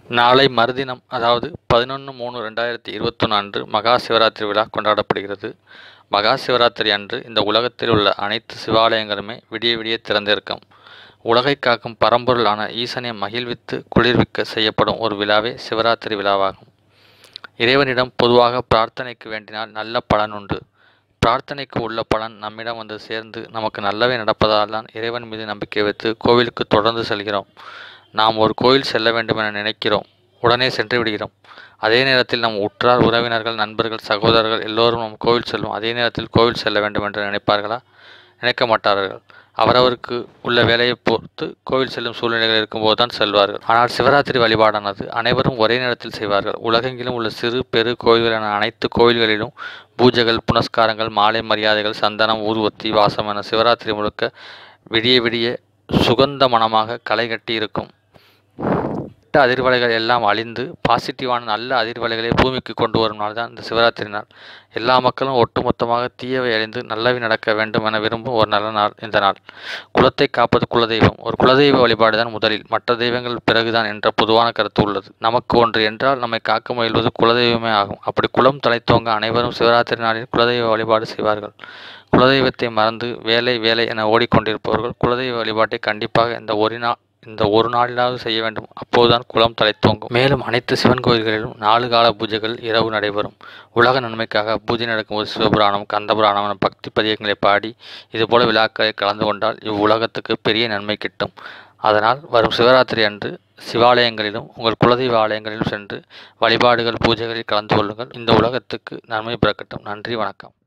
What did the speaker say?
நாளை மறுதினம் அதாவது பதினொன்று மூணு ரெண்டாயிரத்தி இருபத்தொன்று அன்று மகா சிவராத்திரி விழா கொண்டாடப்படுகிறது மகா சிவராத்திரி அன்று இந்த உலகத்தில் உள்ள அனைத்து சிவாலயங்களுமே விடிய விடிய திறந்திருக்கும் உலகை காக்கும் பரம்பொருளான ஈசனை மகிழ்வித்து குளிர்விக்க செய்யப்படும் ஒரு விழாவே சிவராத்திரி விழாவாகும் இறைவனிடம் பொதுவாக பிரார்த்தனைக்கு வேண்டினால் நல்ல பலன் உண்டு பிரார்த்தனைக்கு உள்ள பலன் நம்மிடம் வந்து சேர்ந்து நமக்கு நல்லவே நடப்பதால் தான் இறைவன் மீது நம்பிக்கை வைத்து கோவிலுக்கு தொடர்ந்து செல்கிறோம் நாம் ஒரு கோயில் செல்ல வேண்டும் என நினைக்கிறோம் உடனே சென்று விடுகிறோம் அதே நேரத்தில் நம் உற்றார் உறவினர்கள் நண்பர்கள் சகோதரர்கள் எல்லோரும் நம் கோவில் செல்லும் அதே நேரத்தில் கோவில் செல்ல வேண்டும் என்று நினைப்பார்களா நினைக்க மாட்டார்கள் அவரவருக்கு உள்ள வேலையை பொறுத்து கோவில் செல்லும் சூழ்நிலைகள் இருக்கும்போது தான் செல்வார்கள் ஆனால் சிவராத்திரி வழிபாடானது அனைவரும் ஒரே நேரத்தில் செய்வார்கள் உலகெங்கிலும் உள்ள சிறு பெரு கோயில்களான அனைத்து கோயில்களிலும் பூஜைகள் புனஸ்காரங்கள் மாலை மரியாதைகள் சந்தனம் ஊதுவத்தி வாசம் என சிவராத்திரி முழுக்க விடிய விடிய சுகந்த மனமாக களை கட்டி இருக்கும் கெட்ட அதிர்வலைகள் எல்லாம் அழிந்து பாசிட்டிவான நல்ல அதிர்வலைகளை பூமிக்கு கொண்டு வரும் நாள் தான் இந்த சிவராத்திரி நாள் எல்லா மக்களும் ஒட்டுமொத்தமாக தீயவை அழிந்து நல்லவை நடக்க வேண்டும் என விரும்பும் ஒரு நல்ல நாள் இந்த நாள் குலத்தை காப்பது குலதெய்வம் ஒரு குலதெய்வ வழிபாடு தான் முதலில் மற்ற தெய்வங்கள் பிறகுதான் என்ற பொதுவான கருத்து உள்ளது நமக்கு ஒன்று என்றால் நம்மை காக்க முயல்வது குலதெய்வமே ஆகும் அப்படி குலம் தலைத்தோங்க அனைவரும் சிவராத்திரி நாளில் குலதெய்வ வழிபாடு செய்வார்கள் குலதெய்வத்தை மறந்து வேலை வேலை என ஓடிக்கொண்டிருப்பவர்கள் குலதெய்வ வழிபாட்டை கண்டிப்பாக இந்த ஒரு நாள் இந்த ஒரு நாளிலாவது செய்ய வேண்டும் அப்போதுதான் குலம் தலைத்தோங்கும் மேலும் அனைத்து சிவன் கோயில்களிலும் நாலு கால பூஜைகள் இரவு நடைபெறும் உலக நன்மைக்காக பூஜை நடக்கும்போது சிவபுராணம் கந்தபுராணம் என பக்தி பதியங்களை பாடி இதுபோல விழாக்களை கலந்து கொண்டால் இவ்வுலகத்துக்கு பெரிய நன்மை கிட்டும் அதனால் வரும் சிவராத்திரி அன்று சிவாலயங்களிலும் உங்கள் குலதெய்வ ஆலயங்களிலும் சென்று வழிபாடுகள் பூஜைகளில் கலந்து கொள்ளுங்கள் இந்த உலகத்துக்கு நன்மை பிறக்கட்டும் நன்றி வணக்கம்